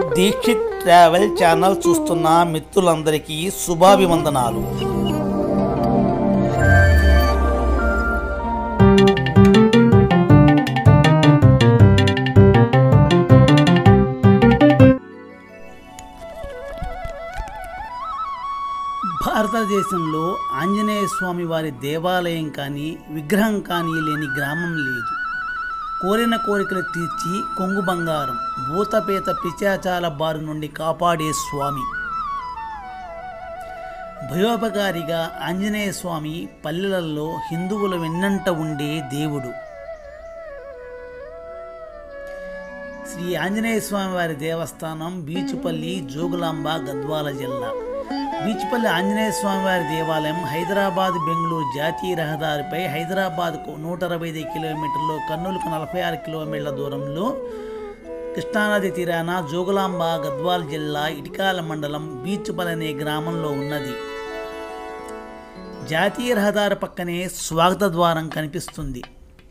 Dixit travel channel చూస్తున్న మిత్రులందరికీ శుభాభివందనాలు భారతదేశంలో ఆంజనేయ స్వామి వారి దేవాలయం కానీ విగ్రహం కానీ లేని గ్రామం లేదు కోరిన కోరికలు తీర్చి కొంగు బంగారం భూతపేత పిచాచాల బారి నుండి కాపాడే స్వామి భయోపకారిగా ఆంజనేయ స్వామి పల్లెలలో హిందువుల వెన్నంట ఉండే దేవుడు శ్రీ ఆంజనేయ స్వామి వారి దేవస్థానం బీచుపల్లి జోగులాంబ గద్వాల జిల్లా బీచుపల్లి ఆంజనేయ స్వామి వారి దేవాలయం హైదరాబాద్ బెంగళూరు జాతీయ రహదారిపై హైదరాబాద్కు నూట అరవై ఐదు కిలోమీటర్లు కర్నూలుకు నలభై ఆరు కిలోమీటర్ల దూరంలో కృష్ణానది తీరాన జోగులాంబ గద్వాల జిల్లా ఇటికాల మండలం బీచుపల్లి అనే గ్రామంలో ఉన్నది జాతీయ రహదారి పక్కనే స్వాగత ద్వారం కనిపిస్తుంది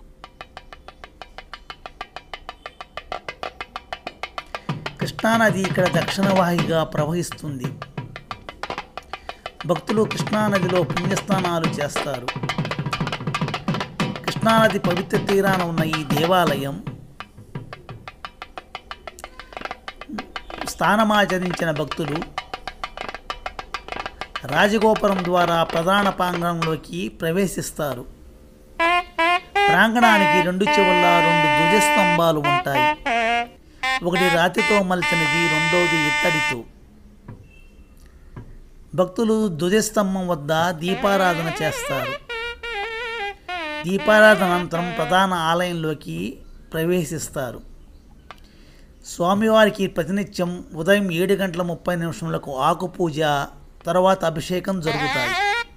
కృష్ణానది ఇక్కడ దక్షిణవాహిగా ప్రవహిస్తుంది భక్తులు కృష్ణానదిలో పుణ్యస్నానాలు చేస్తారు కృష్ణానది పవిత్ర తీరాన ఉన్న ఈ దేవాలయం స్థానమాచరించిన భక్తులు రాజగోపురం ద్వారా ప్రధాన ప్రాంగణంలోకి ప్రవేశిస్తారు ప్రాంగణానికి రెండు చివరల రెండు ధ్వజస్తంభాలు ఉంటాయి ఒకటి రాతితో మలిచినది రెండవది ఇత్తడితో భక్తులు ధ్వజస్తంభం వద్ద దీపారాధన చేస్తారు దీపారాధన అనంతరం ప్రధాన ఆలయంలోకి ప్రవేశిస్తారు స్వామివారికి ప్రతినిత్యం ఉదయం ఏడు గంటల ముప్పై నిమిషములకు ఆకు పూజ తర్వాత అభిషేకం జరుగుతాయి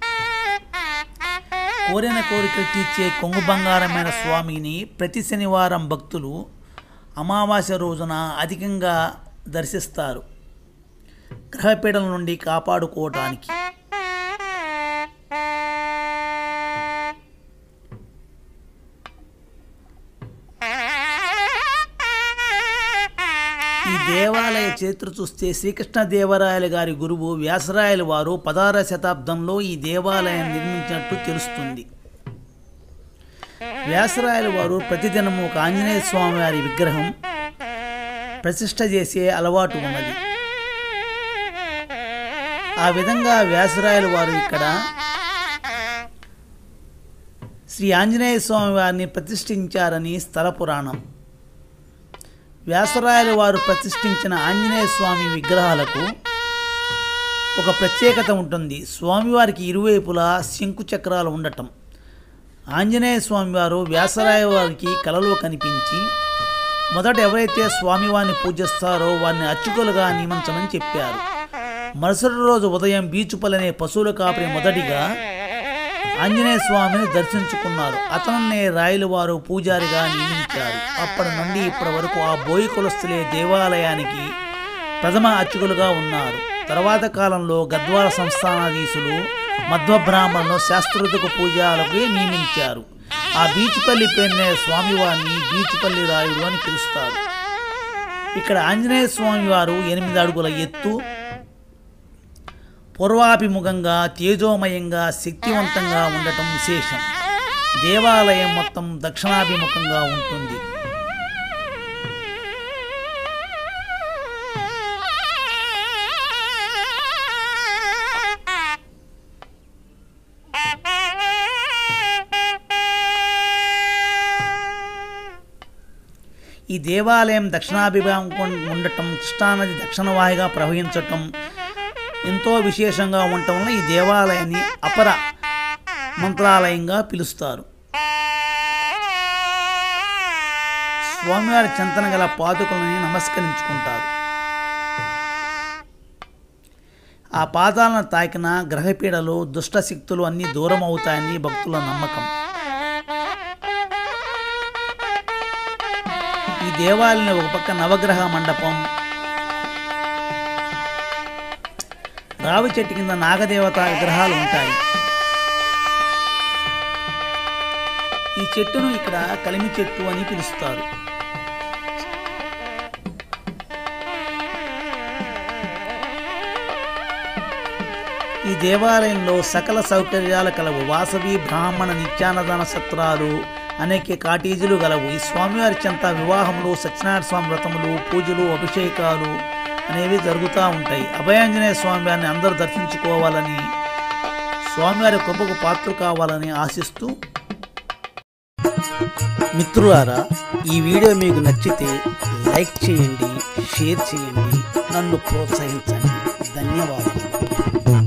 కోరిన కోరికలు తీర్చే కొంగు బంగారమైన స్వామిని ప్రతి శనివారం భక్తులు అమావాస్య రోజున అధికంగా దర్శిస్తారు గ్రహపీడల నుండి కాపాడుకోవటానికి ఈ దేవాలయ చరిత్ర చూస్తే శ్రీకృష్ణదేవరాయలు గారి గురువు వ్యాసరాయలు వారు పదహార శతాబ్దంలో ఈ దేవాలయం నిర్మించినట్టు తెలుస్తుంది వ్యాసరాయలు వారు ప్రతిదినము ఒక ఆంజనేయ స్వామి వారి విగ్రహం ప్రతిష్ట చేసే అలవాటు ఉన్నది ఆ విధంగా వ్యాసరాయలు వారు ఇక్కడ శ్రీ ఆంజనేయ స్వామి వారిని ప్రతిష్ఠించారని స్థల పురాణం వ్యాసరాయలు వారు ప్రతిష్ఠించిన ఆంజనేయ స్వామి విగ్రహాలకు ఒక ప్రత్యేకత ఉంటుంది స్వామివారికి ఇరువైపులా శంకు చక్రాలు ఉండటం ఆంజనేయ స్వామివారు వ్యాసరాయ వారికి కలలో కనిపించి మొదట ఎవరైతే స్వామివారిని పూజిస్తారో వారిని అర్చకులుగా నియమించమని చెప్పారు మరుసటి రోజు ఉదయం బీచుపల్లి అనే పశువుల కాపరి మొదటిగా ఆంజనేయ స్వామిని దర్శించుకున్నారు అతన్నే రాయలు వారు పూజారిగా నియమించారు అప్పటి నుండి ఇప్పటి వరకు ఆ బోయి కులస్తులే దేవాలయానికి ప్రథమ అర్చకులుగా ఉన్నారు తర్వాత కాలంలో గద్వాల సంస్థానాధీశులు మధ్వ బ్రాహ్మణులను శాస్త్రోదక పూజలకు నియమించారు ఆ బీచుపల్లి పేరునే స్వామివారిని బీచుపల్లి రాయుడు అని పిలుస్తారు ఇక్కడ ఆంజనేయ స్వామి వారు ఎనిమిది అడుగుల ఎత్తు పూర్వాభిముఖంగా తేజోమయంగా శక్తివంతంగా ఉండటం విశేషం దేవాలయం మొత్తం దక్షిణాభిముఖంగా ఉంటుంది ఈ దేవాలయం దక్షిణాభిముఖం ఉండటం కృష్ణానది దక్షిణవాహిగా ప్రవహించటం ఎంతో విశేషంగా ఉండటం వల్ల ఈ దేవాలయాన్ని అపర మంత్రాలయంగా పిలుస్తారు స్వామివారి చింతన గల పాదుకలని నమస్కరించుకుంటారు ఆ పాదాలను తాకిన గ్రహపీడలు దుష్టశక్తులు అన్నీ దూరం అవుతాయని భక్తుల నమ్మకం ఈ దేవాలయంలో ఒక పక్క నవగ్రహ మండపం రావి చెట్టు కింద నాగదేవత విగ్రహాలు ఉంటాయి ఈ చెట్టును ఇక్కడ కలిమి చెట్టు అని పిలుస్తారు ఈ దేవాలయంలో సకల సౌకర్యాలు కలవు వాసవి బ్రాహ్మణ నిత్యాన్నదాన సత్రాలు అనేక కాటేజీలు గలవు ఈ స్వామివారి చెంత వివాహములు సత్యనారాయణ స్వామి వ్రతములు పూజలు అభిషేకాలు అనేవి జరుగుతూ ఉంటాయి అభయాంజనేయ స్వామివారిని అందరూ దర్శించుకోవాలని స్వామివారి కృపకు పాత్ర కావాలని ఆశిస్తూ మిత్రులారా ఈ వీడియో మీకు నచ్చితే లైక్ చేయండి షేర్ చేయండి నన్ను ప్రోత్సహించండి ధన్యవాదాలు